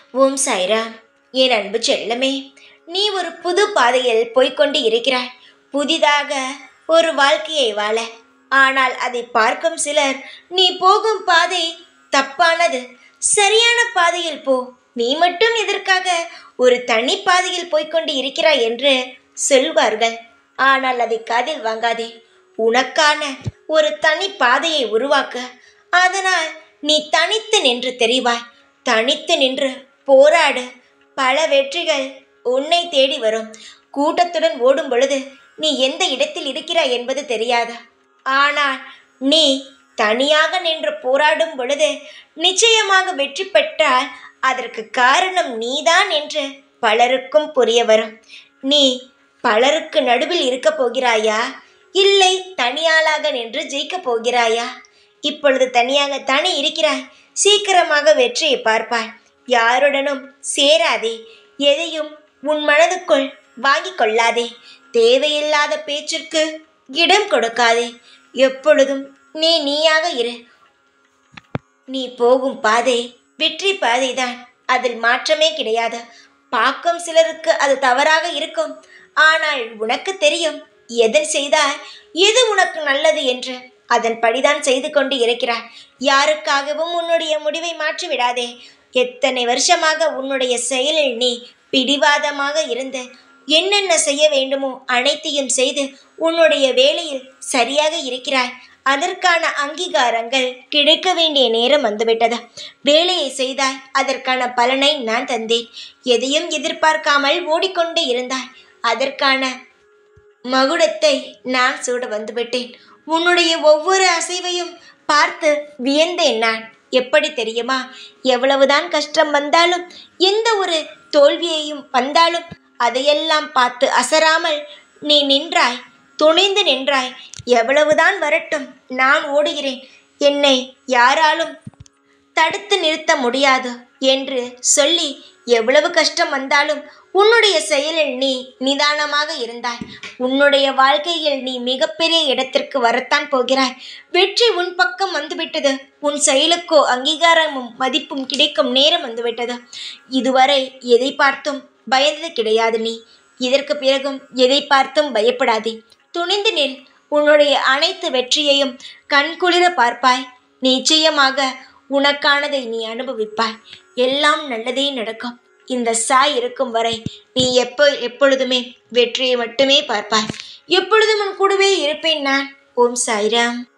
ஓம் சாய்ராம் என் அன்பு செல்லமே நீ ஒரு புது பாதையில் போய்க்கொண்டு இருக்கிறாய் புதிதாக ஒரு வாழ்க்கையை வாழ ஆனால் அதை பார்க்கும் சிலர் நீ போகும் பாதை தப்பானது சரியான பாதையில் போ நீ மட்டும் எதற்காக ஒரு தனி பாதையில் போய்க்கொண்டு இருக்கிறாய் என்று சொல்வார்கள் ஆனால் அதை காதில் வாங்காதே உனக்கான ஒரு தனி பாதையை உருவாக்க அதனால் நீ தனித்து நின்று தெரிவாய் தனித்து நின்று போராடு பல வெற்றிகள் உன்னை தேடி வரும் கூட்டத்துடன் ஓடும் பொழுது நீ எந்த இடத்தில் இருக்கிறாய் என்பது தெரியாது ஆனால் நீ தனியாக நின்று போராடும் பொழுது நிச்சயமாக வெற்றி பெற்றால் அதற்கு காரணம் நீதான் என்று பலருக்கும் புரிய வரும் நீ பலருக்கு நடுவில் இருக்கப் போகிறாயா இல்லை தனியாளாக நின்று ஜெயிக்கப் போகிறாயா இப்பொழுது தனியாகத்தானே இருக்கிறாய் சீக்கிரமாக வெற்றியை பார்ப்பாய் யாருடனும் சேராதே எதையும் உன் மனதுக்குள் வாங்கிக் கொள்ளாதே தேவையில்லாத பேச்சிற்கு இடம் கொடுக்காதே எப்பொழுதும் நீ நீயாக இரு நீ போகும் பாதை வெற்றி பாதைதான் அதில் மாற்றமே கிடையாது பார்க்கும் சிலருக்கு அது தவறாக இருக்கும் ஆனால் உனக்கு தெரியும் எதன் செய்தால் எது உனக்கு நல்லது என்று அதன்படிதான் செய்து கொண்டு இருக்கிறாய் யாருக்காகவும் உன்னுடைய முடிவை மாற்றி விடாதே எத்தனை வருஷமாக உன்னுடைய செயலில் நீ பிடிவாதமாக இருந்து என்னென்ன செய்ய வேண்டுமோ அனைத்தையும் செய்து உன்னுடைய வேலையில் சரியாக இருக்கிறாய் அதற்கான அங்கீகாரங்கள் கிடைக்க வேண்டிய நேரம் வந்துவிட்டது வேலையை செய்தாய் அதற்கான பலனை நான் தந்தேன் எதையும் எதிர்பார்க்காமல் ஓடிக்கொண்டே இருந்தாய் அதற்கான மகுடத்தை நான் சூட வந்துவிட்டேன் உன்னுடைய ஒவ்வொரு அசைவையும் பார்த்து வியந்தேன் நான் எப்படி தெரியுமா எவ்வளவுதான் கஷ்டம் வந்தாலும் எந்த ஒரு தோல்வியையும் வந்தாலும் அதையெல்லாம் பார்த்து அசராமல் நீ நின்றாய் துணிந்து நின்றாய் எவ்வளவுதான் வரட்டும் நான் ஓடுகிறேன் என்னை யாராலும் தடுத்து நிறுத்த முடியாது என்று சொல்லி எவ்வளவு கஷ்டம் வந்தாலும் உன்னுடைய செயலில் நீ நிதானமாக இருந்தாய் உன்னுடைய வாழ்க்கையில் நீ மிகப்பெரிய இடத்திற்கு வரத்தான் போகிறாய் வெற்றி உன் பக்கம் வந்துவிட்டது உன் செயலுக்கோ அங்கீகாரமும் மதிப்பும் கிடைக்கும் நேரம் வந்துவிட்டது இதுவரை எதை பார்த்தும் பயந்தது கிடையாது நீ இதற்கு பிறகும் எதை பார்த்தும் பயப்படாதே துணிந்து நில் உன்னுடைய அனைத்து வெற்றியையும் கண்குளிர பார்ப்பாய் நிச்சயமாக உனக்கானதை நீ அனுபவிப்பாய் எல்லாம் நல்லதே நடக்கும் இந்த சாய் இருக்கும் வரை நீ எப்போ எப்பொழுதுமே வெற்றியை மட்டுமே பார்ப்பாய் எப்பொழுதும் உன் கூடவே இருப்பேன் நான் ஓம் சாய்ராம்